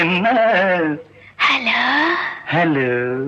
என்ன hello hello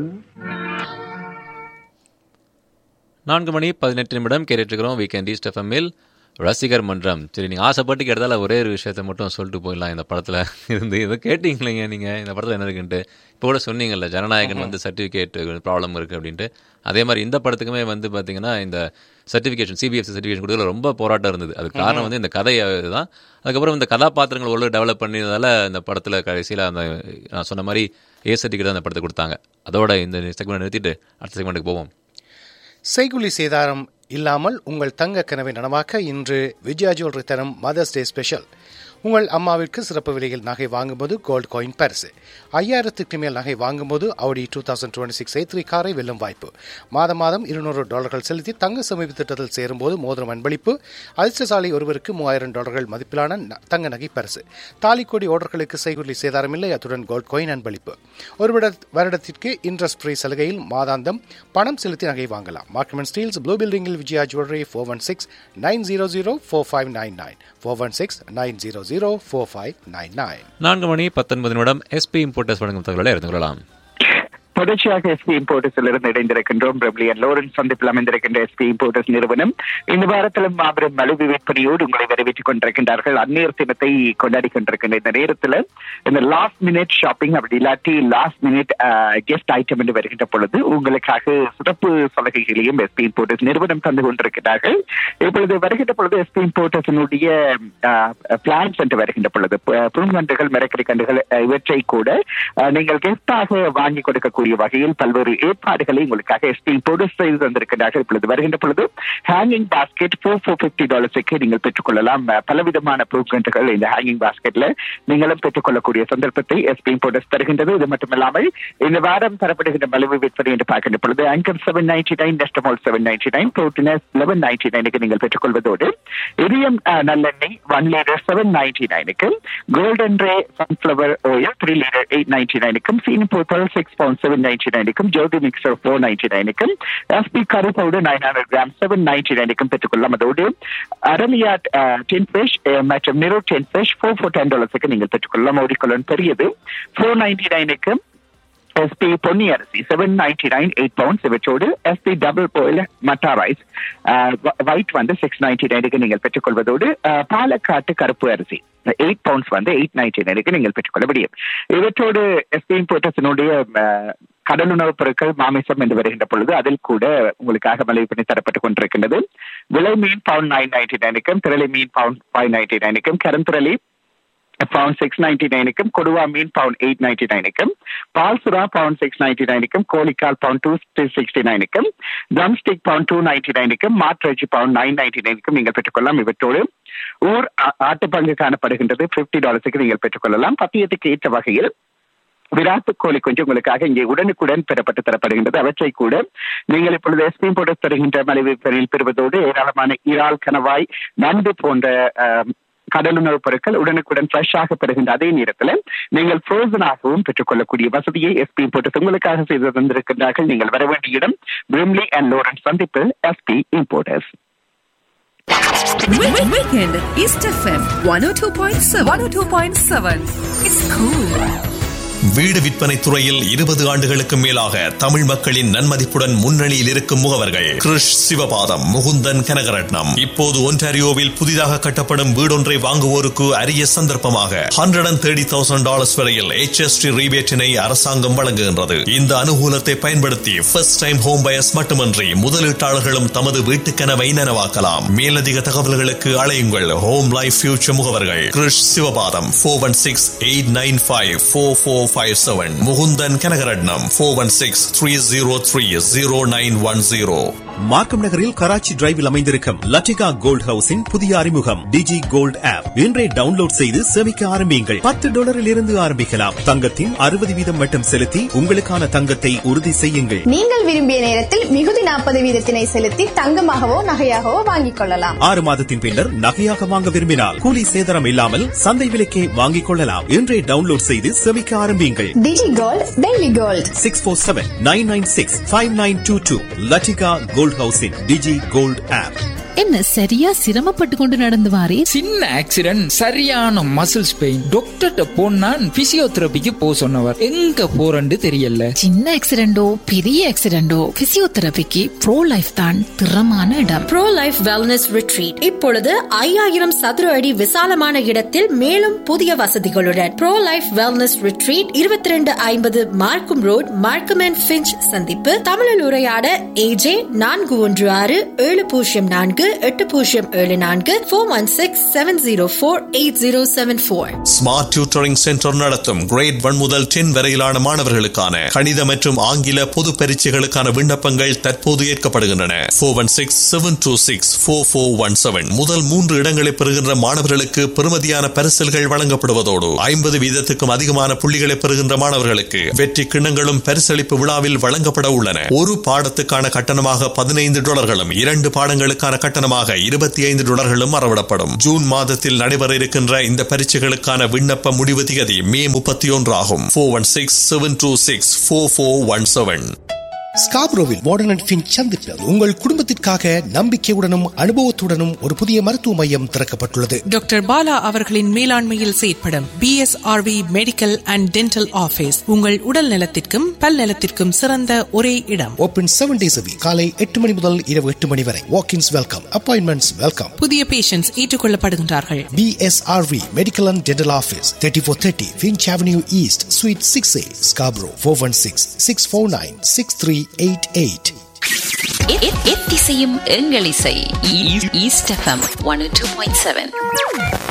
நான்கு மணி பதினெட்டு நிமிடம் கேட்டுருக்கிறோம் வீக்கெண்ட் ஈஸ்ட் எஃப்எம்மில் ரசிகர் மன்றம் சரி நீங்கள் ஆசைப்பட்டு கேட்டதால ஒரே ஒரு விஷயத்த மட்டும் சொல்லிட்டு போயிடலாம் இந்த படத்தில் இருந்து இதை கேட்டீங்களேங்க நீங்கள் இந்த படத்தில் என்ன இருக்குன்ட்டு இப்போ கூட சொன்னீங்கல்ல ஜனநாயகன் வந்து சர்டிஃபிகேட் ப்ராப்ளம் இருக்குது அப்படின்ட்டு அதே மாதிரி இந்த படத்துக்குமே வந்து பார்த்தீங்கன்னா இந்த சர்டிஃபிகேஷன் சிபிஎஃப்சி சர்டிஃபிகேஷன் கொடுக்கல ரொம்ப போராட்டம் இருந்தது அதுக்கு காரணம் வந்து இந்த கதை தான் அதுக்கப்புறம் இந்த கதாபாத்திரங்கள் ஒழுங்கு டெவலப் பண்ணியதால இந்த படத்தில் கடைசியில் அந்த நான் சொன்ன மாதிரி ஏ சர்டிஃபிகேட் அந்த படத்தை கொடுத்தாங்க அதோட இந்த செக்மெண்ட் நிறுத்திட்டு அடுத்த செக்மெண்ட்டுக்கு போவோம் செய்குலி சேதாரம் இல்லாமல் உங்கள் தங்க கனவை நனவாக்க இன்று விஜயா ஜுவல்லரி தரும் மதர்ஸ் டே ஸ்பெஷல் உங்கள் அம்மாவிற்கு சிறப்பு விலையில் நகை வாங்கும்போது கோல்ட் காயின் பரிசு ஐயாயிரத்துக்கு மேல் நகை வாங்கும்போது Audi two thousand twenty six I three காரை வெல்லும் வாய்ப்பு மாதம் மாதம் இருநூறு டாலர்கள் செலுத்தி தங்க சமீப திட்டத்தில் சேரும்போது மோதிரம் அன்பளிப்பு அதிர்ஷ்டசாலி ஒருவருக்கு மூவாயிரம் டாலர்கள் மதிப்பிலான ந- தங்க நகை பரிசு தாலிக்கோடி ஓடர்களுக்கு செய்குலி சேதாரம் இல்லை அத்துடன் கோல்ட் காயின் அன்பளிப்பு ஒரு விட- வருடத்திற்கு இன்ட்ரெஸ்ட் ஃப்ரீ சலுகையில் மாதாந்தம் பணம் செலுத்தி நகை வாங்கலாம் மார்க்கமெண்ட் ஸ்டீல்ஸ் ப்ளூ பில்டிங்கில் Vijaya jewellery four one six nine zero zero four five nine nine four one six nine zero zero four five nine nine நான்கு மணி பத்தொன்பது நிமிடம் எஸ்பி இம்போர்ட்டர்ஸ் வழங்கும் தகவலை அறிந்து கொள்ளலாம் தொடர்ச்சியாக எஸ்பி இம்போர்ட்டர்ஸில் இருந்து இணைந்திருக்கின்றோம் பிரபிலியன் லோரன்ஸ் சந்திப்பில் அமைந்திருக்கின்ற எஸ்பி இம்போர்ட்டர்ஸ் நிறுவனம் இந்த வாரத்திலும் மாபெரும் மலிவு விற்பனையோடு உங்களை வரவேற்றுக் கொண்டிருக்கின்றார்கள் அந்நேர் தினத்தை கொண்டாடி கொண்டிருக்கின்ற இந்த நேரத்தில் இந்த லாஸ்ட் மினிட் ஷாப்பிங் அப்படி இல்லாட்டி லாஸ்ட் மினிட் கெஸ்ட் ஐட்டம் என்று வருகின்ற பொழுது உங்களுக்காக சிறப்பு சலுகைகளையும் எஸ்பி இம்போர்ட்டர்ஸ் நிறுவனம் தந்து கொண்டிருக்கிறார்கள் இப்பொழுது வருகின்ற பொழுது எஸ்பி இம்போர்ட்டர்ஸினுடைய பிளான்ஸ் என்று வருகின்ற பொழுது பு- பூங்கன்றுகள் மரக்கறி கன்றுகள் அஹ், இவற்றை கூட அஹ், நீங்கள் கெஸ்டாக வாங்கி கொடுக்கக்கூடிய வகையில் பல்வேறு ஏற்பாடுகளை உங்களுக்காக எஸ்பி இம்போர்ட்டர்ஸ் செய்து தந்திருக்கிறார்கள் இப்பொழுது வருகின்ற பொழுது hanging basket four four fifty டாலர்ஸுக்கு நீங்கள் பெற்றுக்கொள்ளலாம் அஹ், பலவிதமான பூங்கன்றுகள் இந்த ஹேங்கிங் பாஸ்கெட்ல நீங்களும் பெற்றுக்கொள்ளக்கூடிய சந்தர்ப்பத்தை எஸ்பி இம்போர்ட்டர்ஸ் தருகின்றது இது மட்டுமில்லாமல் இந்த வாரம் தரப்படுகின்ற மலிவு விற்பனை என்று பார்க்கின்ற பொழுது anchor seven ninety nine Nestomalt seven ninety nine Protinex eleven ninety நைனுக்கு நீங்கள் பெற்றுக்கொள்வதோடு இதயம் அஹ், நல்லெண்ணெய் ஒன் லிட்டர் செவன் நைன்டி நைனுக்கு Golden Ray sunflower oil three litre eight ninety நைனுக்கும் சீனி போத்தல் சிக்ஸ் பவுண்ட் செவன் நைன்டி நைனுக்கும் ஜோதி மிக்சர் ஃபோர் நைன்டி நைனுக்கும் எஸ்பி கரு powder nine hundred gram seven ninety நைனுக்கும் பெற்றுக்கொள்ளலாம் அதோடு அரலியா டென் ஃபிஷ் மற்றும் நிரோ tin fish four four ten டாலர்ஸுக்கு நீங்கள் பெற்றுக்கொள்ளலாம் ஓடிக்கொள்ளன் பெரியது ஃபோர் நைன்டி நைனுக்கு எஸ்பி பொன்னி அரிசி seven ninety nine eight pounds இவற்றோடு SP double boil matta rice white வந்து சிக்ஸ் நைன்டி நைனுக்கு நீங்கள் பெற்றுக்கொள்வதோடு அஹ், பாலக்காட்டு கருப்பு அரிசி எயிட் பவுண்ட்ஸ் வந்து எயிட் நைன்டி நைனுக்கு நீங்கள் பெற்றுக்கொள்ள முடியும் இவற்றோடு எஸ்பி இம்போர்ட்டர்ஸினுடைய கடலுணவுப் பொருட்கள் மாமிசம் என்று வருகின்ற பொழுது அதில் கூட உங்களுக்காக மலிவு பண்ணி தரப்பட்டுக் கொண்டிருக்கின்றது விலை மீன் பவுண்ட் நைன் நைன்டி நைனுக்கும் திரளி மீன் பவுண்ட் ஃபைவ் நைன்டி நைனுக்கும் கருந்திரளி பவுண்ட் சிக்ஸ் நைன்டி நைனுக்கும் கொடுவா மீன் பவுண்ட் எயிட் நைன்டி நைனுக்கும் பால்சுரா பவுண்ட் சிக்ஸ் நைன்டி நைனுக்கும் கோழிக்கால் பவுண்ட் டூ சிக்ஸ்டி நைனுக்கும் ட்ரம்ஸ்டிக் பவுண்ட் டூ நைன்டி நைனுக்கும் மாட்டிறைச்சி பவுண்ட் நைன் நைன்டி நைனுக்கும் நீங்கள் பெற்றுக்கொள்ளலாம் இவற்றோடு ஊர் ஆ- ஆட்டுப்பங்கு காணப்படுகின்றது பிப்டி டாலர்ஸுக்கு நீங்கள் பெற்றுக்கொள்ளலாம் பத்தியத்துக்கு ஏற்ற வகையில் விராட்டு கோழி கொஞ்சம் உங்களுக்காக இங்கே உடனுக்குடன் பெறப்பட்டு தரப்படுகின்றது அவற்றை கூட நீங்கள் இப்பொழுது எஸ்பிஎம் போட்டு தருகின்ற மலிவு விற்பனையில் பெறுவதோடு ஏராளமான இறால் கணவாய் நண்டு போன்ற ஆம், கடலுணவுப் பொருட்கள் உடனுக்குடன் ஃப்ரெஷ்ஷாக பெறுகின்ற அதே நேரத்தில் நீங்கள் ஃப்ரோசனாகவும் பெற்றுக்கொள்ளக்கூடிய வசதியை எஸ்பி போட்டு உங்களுக்காக செய்து தந்திருக்கின்றார்கள் நீங்கள் வர வேண்டிய இடம் பிரிம்லி அண்ட் லோரன்ஸ் சந்திப்பு SP importers Weekend East FM 102.7 102.7 It's cool. வீடு விற்பனை துறையில் இருபது ஆண்டுகளுக்கு மேலாக தமிழ் மக்களின் நன்மதிப்புடன் முன்னணியில் இருக்கும் முகவர்கள் கிருஷ் சிவபாதம் முகுந்தன் கனகரட்னம் இப்போது ஒன்டாரியோவில் புதிதாக கட்டப்படும் வீடொன்றை வாங்குவோருக்கு அரிய சந்தர்ப்பமாக hundred and thirty thousand dollars வரையில் HST ரீபேட்டினை அரசாங்கம் வழங்குகின்றது இந்த அனுகூலத்தை பயன்படுத்தி ஃபர்ஸ்ட் டைம் ஹோம் பயர்ஸ் மட்டுமன்றி முதலீட்டாளர்களும் தமது வீட்டு கனவை நனவாக்கலாம் மேலதிக தகவல்களுக்கு அழையுங்கள் ஹோம் லைஃப் ஃபியூச்சர் முகவர்கள் Krish Sivapatham four one six eight nine five four four five seven Mukunthan Kanagaratnam four one six three zero three zero nine one zero Markham நகரில் கராச்சி டிரைவில் அமைந்திருக்கும் லட்டிகா கோல்ட் ஹவுஸின் புதிய அறிமுகம் டிஜி கோல்ட் ஆப் இன்றே டவுன்லோட் செய்து சேமிக்க ஆரம்பியுங்கள் பத்து டாலரில் இருந்து ஆரம்பிக்கலாம் தங்கத்தின் அறுபது வீதம் மட்டும் செலுத்தி உங்களுக்கான தங்கத்தை உறுதி செய்யுங்கள் நீங்கள் விரும்பிய நேரத்தில் மிகுதி நாற்பது வீதத்தினை செலுத்தி தங்கமாகவோ நகையாகவோ வாங்கிக் கொள்ளலாம் ஆறு மாதத்தின் பின்னர் நகையாக வாங்க விரும்பினால் கூலி சேதாரம் இல்லாமல் சந்தை விலைக்கே வாங்கிக் கொள்ளலாம் இன்றே டவுன்லோட் செய்து சேமிக்க ஆரம்பியுங்கள் Digi Gold daily gold six four seven nine nine six five nine two two Lathika gold ஹவுஸின் டிஜி கோல்ட் ஆப் என்ன சரியா சிரமப்பட்டு கொண்டு நடந்து வாரே சின்ன ஆக்சிடென்ட் சரியான மசில்ஸ் பெயின் டாக்டர்கிட்ட போனா பிசியோதெரபிக்கு போ சொன்னவர் எங்க போறேன்னு தெரியல சின்ன ஆக்சிடென்டோ பெரிய ஆக்சிடென்டோ பிசியோதெரபிக்கு ப்ரோ லைஃப் தான் திறமான இடம் ப்ரோ லைஃப் வெல்னஸ் ரிட்ரீட் இப்பொழுது ஐயாயிரம் சதுர அடி விசாலமான இடத்தில் மேலும் புதிய வசதிகளுடன் ப்ரோ லைஃப் வெல்னஸ் ரிட்ரீட் இருபத்தி ரெண்டு ஐம்பது மார்க்கும் ரோட் மார்க்கம் அண்ட் ஃபிஞ்ச் சந்திப்பு தமிழில் உரையாட ஏஜே நான்கு ஒன்று ஆறு ஏழு பூஜ்ஜியம் நான்கு எட்டு பூஜ்ஜியம் ஏழு நான்கு four one six seven zero four eight zero seven four smart tutoring centre நடத்தும் கிரேட் ஒன் முதல் டென் வரையிலான மாணவர்களுக்கான கணித மற்றும் ஆங்கில பொது பரீட்சைகளுக்கான விண்ணப்பங்கள் தற்போது ஏற்கப்படுகின்றன four one six seven two six four four one seven முதல் மூன்று இடங்களை பெறுகின்ற மாணவர்களுக்கு பெறுமதியான பரிசல்கள் வழங்கப்படுவதோடு ஐம்பது வீதத்துக்கும் அதிகமான புள்ளிகளை பெறுகின்ற மாணவர்களுக்கு வெற்றி கிண்ணங்களும் பரிசளிப்பு விழாவில் வழங்கப்பட உள்ளன ஒரு பாடத்துக்கான கட்டணமாக பதினைந்து டாலர்களும் இரண்டு பாடங்களுக்கான கட்டணமாக இருபத்தி ஐந்து டாலர்களும் அறவிடப்படும் ஜூன் மாதத்தில் நடைபெற இருக்கின்ற இந்த பரீட்சைகளுக்கான விண்ணப்ப முடிவு திகதி மே முப்பத்தி ஒன்று ஆகும் four one six seven two six four four one seven ஸ்காப்ரோவில் வார்டன் அண்ட் ஃபின் சந்திப்பில் உங்கள் குடும்பத்திற்காக நம்பிக்கையுடனும் அனுபவத்துடனும் ஒரு புதிய மருத்துவ மையம் திறக்கப்பட்டுள்ளது டாக்டர் பாலா அவர்களின் மேலாண்மையில் செயற்படும் PSRV medical and dental office உங்கள் உடல் நலத்திற்கும் பல் நலத்திற்கும் சிறந்த ஒரே இடம் ஓபன் செவன் டேஸ் காலை எட்டு மணி முதல் இரவு எட்டு மணி வரை வாக்கின்ஸ் வெல்கம் அப்பாயின்மெண்ட்ஸ் வெல்கம் புதிய பேஷண்ட்ஸ் ஏற்றுக்கொள்ளப்படுகின்றார்கள் PSRV medical and dental office thirty four thirty Finch Avenue East suite six A Scarborough four one six six four nine six three eight eight எத்திசையும் எங்கள் இசை East FM one two point seven